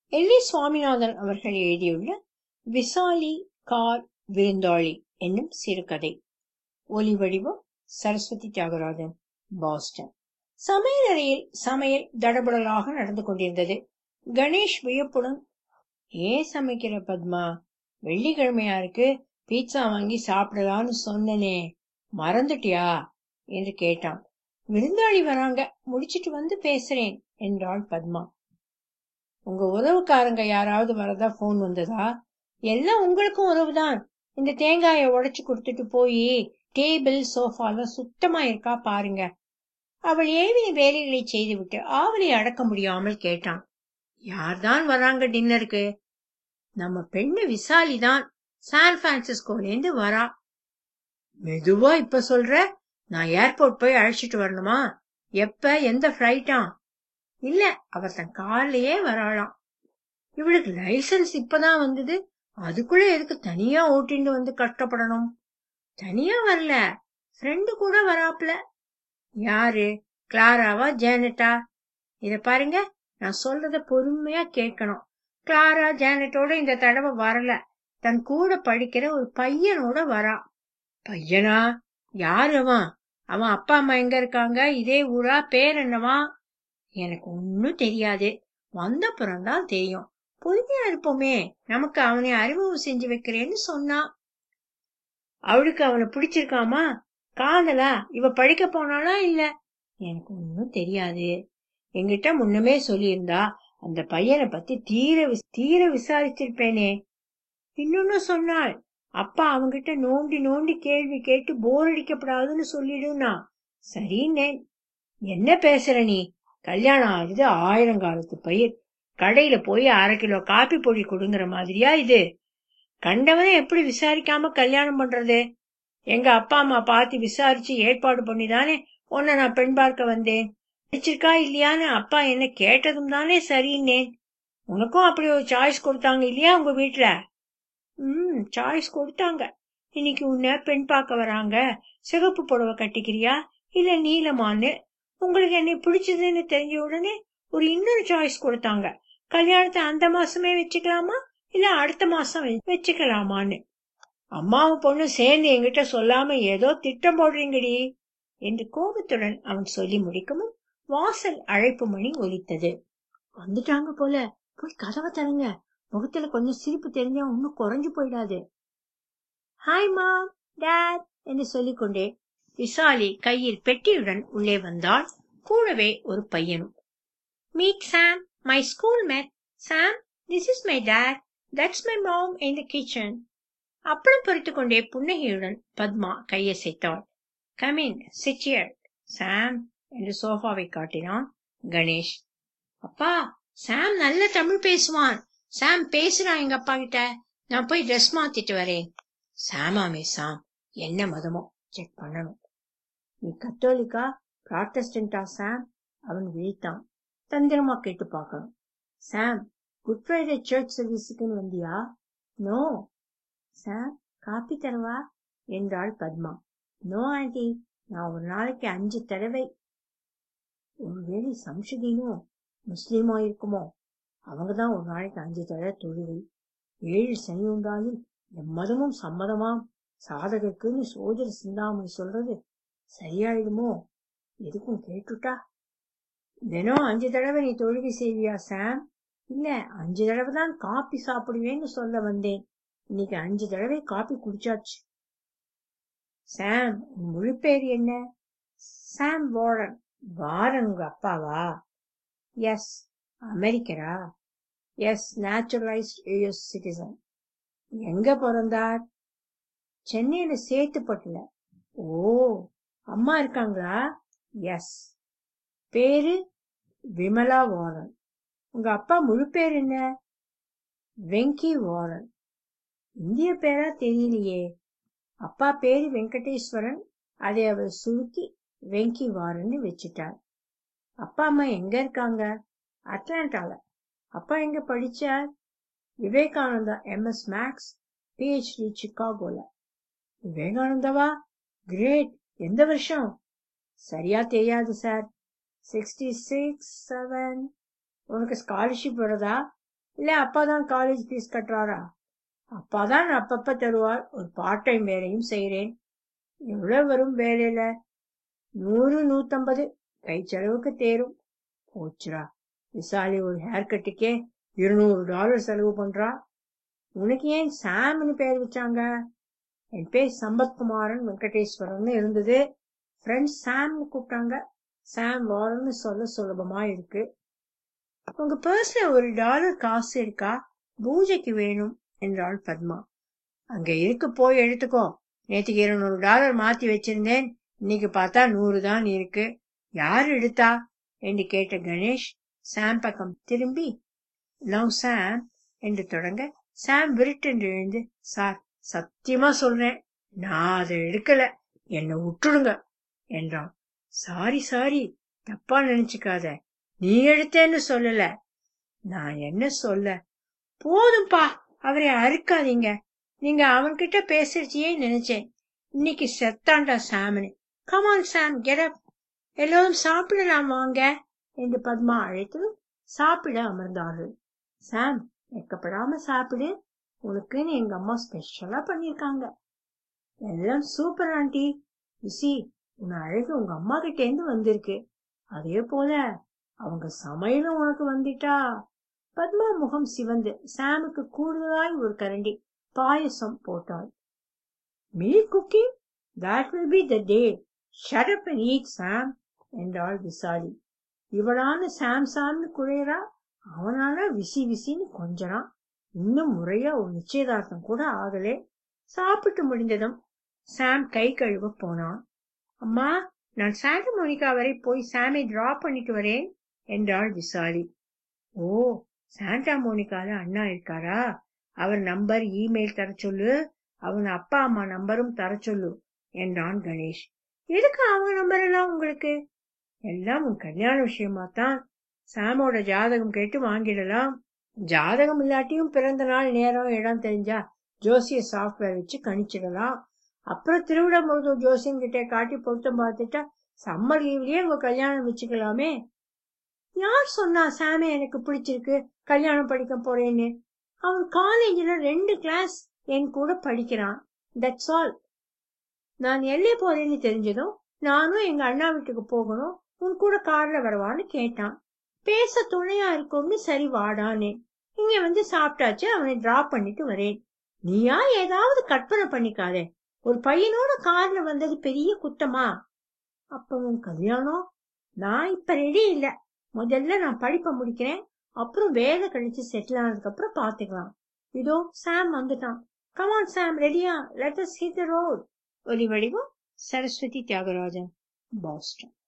L V Swaminathan அவர்கள் எழுதியுள்ள Visali car விருந்தாளி என்னும் சிறுகதை ஒலி வடிவம் சரஸ்வதி தியாகராஜன் பாஸ்டன் சமையலறையில் சமையல் தடபுடலாக நடந்து கொண்டிருந்தது கணேஷ் வியப்புடன் ஏன் சமைக்கிற பத்மா வெள்ளிக்கிழமையா இருக்கு பீட்சா வாங்கி சாப்பிடலான்னு சொன்னனே மறந்துட்டியா என்று கேட்டான் விருந்தாளி வராங்க முடிச்சிட்டு வந்து பேசுறேன் என்றாள் பத்மா உங்க உறவுக்காரங்க யாராவது வரதா போன் வந்ததா எல்லாம் உங்களுக்கும் உறவுதான் இந்த தேங்காயை உடைச்சு கொடுத்துட்டு போய் டேபிள் சோஃபால சுத்தமா இருக்கா பாருங்க அவள் ஏவிய வேலைகளை செய்துவிட்டு ஆவலை அடக்க முடியாமல் கேட்டான் யார்தான் வராங்க டின்னருக்கு நம்ம பெண்ணு விசாலி தான் சான் பிரான்சிஸ்கோல இருந்து வரா மெதுவா இப்ப சொல்ற நான் ஏர்போர்ட் போய் அழைச்சிட்டு வரணுமா எப்ப எந்த ஃபிளைட்டா இல்ல அவர் தன் கார்லயே வராளாம் இவளுக்கு லைசன்ஸ் இப்பதான் வந்தது அதுக்குள்ள எதுக்கு தனியா ஓட்டிட்டு வந்து கஷ்டப்படணும் தனியா வரல ஃப்ரெண்டு கூட வராப்ல யாரு கிளாராவா ஜேனட்டா இத பாருங்க நான் சொல்றத பொறுமையா கேட்கணும் கிளாரா ஜேனட்டோட இந்த தடவை வரல தன் கூட படிக்கிற ஒரு பையனோட வரா பையனா யார் அவன் அவன் அப்பா அம்மா எங்க இருக்காங்க இதே ஊரா பேர் என்னவா எனக்கு ஒன்னும் தெரியாது வந்தப்புறம் தான் தெரியும் பொறுமையா இருப்போமே நமக்கு அவனை அறிமுகம் செஞ்சு வைக்கிறேன்னு சொன்னான் அவளுக்கு அவனை பிடிச்சிருக்காமா காதலா இவ படிக்க போனானா இல்ல எனக்கு ஒன்னும் தெரியாது என்கிட்ட முன்னமே சொல்லியிருந்தா அந்த பையனை பத்தி தீர தீர விசாரிச்சிருப்பேனே இன்னொன்னு சொன்னாள் அப்பா அவங்கிட்ட நோண்டி நோண்டி கேள்வி கேட்டு போர் அடிக்கப்படாதுன்னு சொல்லிடுனா சரின்னே என்ன பேசுற நீ கல்யாணம் ஆகுது ஆயிரங்காலத்து பயிர் கடையில போய் அரை கிலோ காப்பி பொடி கொடுங்கிற மாதிரியா இது கண்டவனே எப்படி விசாரிக்காம கல்யாணம் பண்றது எங்க அப்பா அம்மா பார்த்து விசாரிச்சு ஏற்பாடு பண்ணிதானே உன்னை நான் பெண் பார்க்க வந்தேன் பிடிச்சிருக்கா இல்லையான்னு அப்பா என்ன கேட்டதும் தானே சரின்னேன் உனக்கும் அப்படி ஒரு சாய்ஸ் கொடுத்தாங்க இல்லையா உங்க வீட்டுல ம் சாய்ஸ் கொடுத்தாங்க இன்னைக்கு உன்னை பெண் பார்க்க வராங்க சிகப்பு புடவை கட்டிக்கிறியா இல்ல நீலமான்னு உங்களுக்கு என்னை பிடிச்சதுன்னு தெரிஞ்ச உடனே ஒரு இன்னொரு சாய்ஸ் கொடுத்தாங்க கல்யாணத்தை அந்த மாசமே வச்சுக்கலாமா இல்ல அடுத்த மாசம் வச்சுக்கலாமான்னு அம்மாவும் பொண்ணு சேர்ந்து என்கிட்ட சொல்லாம ஏதோ திட்டம் போடுறீங்கடி என்று கோபத்துடன் அவன் சொல்லி முடிக்கவும் வாசல் அழைப்பு மணி ஒலித்தது வந்துட்டாங்க போல போய் கதவை தருங்க முகத்துல கொஞ்சம் சிரிப்பு தெரிஞ்சா ஒன்னும் குறைஞ்சு போயிடாது ஹாய் மா டேட் என்று சொல்லிக்கொண்டே விசாலி கையில் பெட்டியுடன் உள்ளே வந்தாள் கூடவே ஒரு பையனும் meet Sam my school mate Sam this is my dad that's my mom in the kitchen அப்பளம் பொறித்து கொண்டே புன்னகையுடன் பத்மா கையசைத்தாள் கமின் சிச்சியர் சாம் என்று சோஃபாவை காட்டினான் கணேஷ் அப்பா சாம் நல்ல தமிழ் பேசுவான் சாம் பேசுறான் எங்க அப்பா கிட்ட நான் போய் ட்ரெஸ் மாத்திட்டு வரேன் சாமாமே சாம் என்ன மதமோ செக் பண்ணணும் நீ கத்தோலிக்கா ப்ராட்டஸ்டன்டா சாம் அவன் விழித்தான் தந்திரமா கேட்டு பார்க்கணும் சாம் குட் ஃப்ரைடே சர்ச் சர்வீஸுக்குன்னு வந்தியா நோ சாம் காப்பி தரவா என்றாள் பத்மா நோ ஆண்டி நான் ஒரு நாளைக்கு அஞ்சு தடவை ஒருவேளை சம்ஷதீனும் முஸ்லீமா இருக்குமோ அவங்கதான் ஒரு நாளைக்கு அஞ்சு தடவை தொழுகை ஏழு சனி உண்டாயில் எம்மதமும் சம்மதமாம் சாதகருக்குன்னு சோதர சிந்தாமணி சொல்றது சரியாயிடுமோ எதுக்கும் கேட்டுட்டா தினம் அஞ்சு தடவை நீ தொழுகை செய்வியா சாம் இல்ல அஞ்சு தடவை தான் காப்பி சாப்பிடுவேன்னு சொல்ல வந்தேன் இன்னைக்கு அஞ்சு தடவை காப்பி குடிச்சாச்சு சாம் உன் முழு பேர் என்ன சாம் வாரன் வாரன் உங்க அப்பாவா எஸ் அமெரிக்கரா எஸ் நேச்சுரலைஸ்ட் யூஎஸ் சிட்டிசன் எங்க பிறந்தார் சென்னையில சேத்துப்பட்டுல ஓ அம்மா இருக்காங்களா எஸ் பேரு விமலா வாரன் உங்க அப்பா முழு பேர் என்ன வெங்கி வாரன் இந்திய பேரா தெரியலையே அப்பா பேரு வெங்கடேஸ்வரன் அதை அவர் சுருக்கி வெங்கி வாரன்னு வச்சுட்டார் அப்பா அம்மா எங்க இருக்காங்க அட்லாண்டால அப்பா எங்க படிச்சார் விவேகானந்தா எம்எஸ் மேக்ஸ் பிஹெச்டி சிக்காகோல விவேகானந்தாவா கிரேட் எந்த வருஷம் சரியா தெரியாது சார் சிக்ஸ்டி சிக்ஸ் செவன் உனக்கு ஸ்காலர்ஷிப் வருதா இல்ல அப்பா தான் காலேஜ் ஃபீஸ் கட்டுறாரா அப்பா தான் அப்பப்ப தருவார் ஒரு பார்ட் டைம் வேலையும் செய்யறேன் எவ்வளவு வரும் வேலையில நூறு நூத்தம்பது கை செலவுக்கு தேரும் போச்சுரா விசாலி ஒரு ஹேர் கட்டுக்கே இருநூறு டாலர் செலவு பண்றா உனக்கு ஏன் சாம்னு பேர் வச்சாங்க என் பேர் சம்பத்குமாரன் வெங்கடேஸ்வரன் இருந்தது ஃப்ரெண்ட்ஸ் சாம்னு கூப்பிட்டாங்க சாம் வாரன்னு சொல்ல சுலபமா இருக்கு உங்க பர்ஸ்ல ஒரு டாலர் காசு இருக்கா பூஜைக்கு வேணும் என்றாள் பத்மா அங்க இருக்கு போய் எடுத்துக்கோ நேற்றுக்கு இருநூறு டாலர் மாத்தி வச்சிருந்தேன் இன்னைக்கு பார்த்தா நூறு தான் இருக்கு யார் எடுத்தா என்று கேட்ட கணேஷ் சாம் பக்கம் திரும்பி லவ் சாம் என்று தொடங்க சாம் விருட்டென்று எழுந்து சார் சத்தியமா சொல்றேன் நான் அதை எடுக்கல என்னை விட்டுடுங்க என்றான் சாரி சாரி தப்பா நினைச்சுக்காத நீ எடுத்தேன்னு சொல்லல நான் என்ன சொல்ல போதும்பா அவரை அறுக்காதீங்க நீங்க அவன்கிட்ட பேசுறச்சியே நினைச்சேன் இன்னைக்கு செத்தாண்டா சாமனு கமான் சாம் கெட் எல்லோரும் சாப்பிடலாம் வாங்க என்று பத்மா அழைத்து சாப்பிட அமர்ந்தார்கள் சாம் வெக்கப்படாம சாப்பிடு உனக்குன்னு எங்க அம்மா ஸ்பெஷலா பண்ணிருக்காங்க எல்லாம் சூப்பர் ஆண்டி விசி உன் அழகு உங்க அம்மா கிட்ட இருந்து வந்திருக்கு அதே போல அவங்க சமையலும் உனக்கு வந்துட்டா பத்மா முகம் சிவந்து சாமுக்கு கூடுதலாய் ஒரு கரண்டி பாயசம் போட்டாள் me cooking that will be the day shut up and eat Sam என்றாள் விசாலி இவளான சாம் சாம்னு குழையறா அவனால விசி விசின்னு கொஞ்சறான் இன்னும் முறையா ஒரு நிச்சயதார்த்தம் கூட ஆகலே சாப்பிட்டு முடிந்ததும் சாம் கை கழுவ போனான் அம்மா நான் சாண்டா மோனிகா வரை போய் சாமை டிராப் பண்ணிட்டு வரேன் என்றாள் விசாலி ஓ சாண்டா மோனிகால அண்ணா இருக்காரா அவர் நம்பர் இமெயில் தர சொல்லு அவன் அப்பா அம்மா நம்பரும் தர சொல்லு என்றான் கணேஷ் எதுக்கு அவங்க நம்பர் எல்லாம் உங்களுக்கு எல்லாம் உன் கல்யாண விஷயமா தான் சாமோட ஜாதகம் கேட்டு வாங்கிடலாம் ஜாதகம் இல்லாட்டியும் பிறந்த நாள் நேரம் இடம் தெரிஞ்சா ஜோசிய சாஃப்ட்வேர் வச்சு கணிச்சிடலாம் அப்புறம் திருவிடமுருது ஜோசியம் கிட்ட காட்டி பொருத்தம் பார்த்துட்டா சம்மர் லீவ்லயே உங்க கல்யாணம் வச்சுக்கலாமே யார் சொன்னா சாமே எனக்கு பிடிச்சிருக்கு கல்யாணம் படிக்க போறேன்னு அவன் காலேஜ்ல ரெண்டு கிளாஸ் என் கூட படிக்கிறான் தட்ஸ் ஆல் நான் எல்லே போறேன்னு தெரிஞ்சதும் நானும் எங்க அண்ணா வீட்டுக்கு போகணும் உன் கூட கார்ல வரவான்னு கேட்டான் பேச துணையா இருக்கும்னு சரி வாடானே இங்க வந்து சாப்பிட்டாச்சு அவனை டிராப் பண்ணிட்டு வரேன் நீயா ஏதாவது கற்பனை பண்ணிக்காதே ஒரு பையனோட கார்ல வந்தது பெரிய குத்தமா அப்ப உன் கல்யாணம் நான் இப்ப ரெடி இல்ல முதல்ல நான் படிப்பை முடிக்கிறேன் அப்புறம் வேலை கழிச்சு செட்டில் ஆனதுக்கு அப்புறம் பாத்துக்கலாம் இதோ சாம் வந்துட்டான் கமான் சாம் ரெடியா let us hit the road ஒலி வடிவம் சரஸ்வதி தியாகராஜன் பாஸ்டன்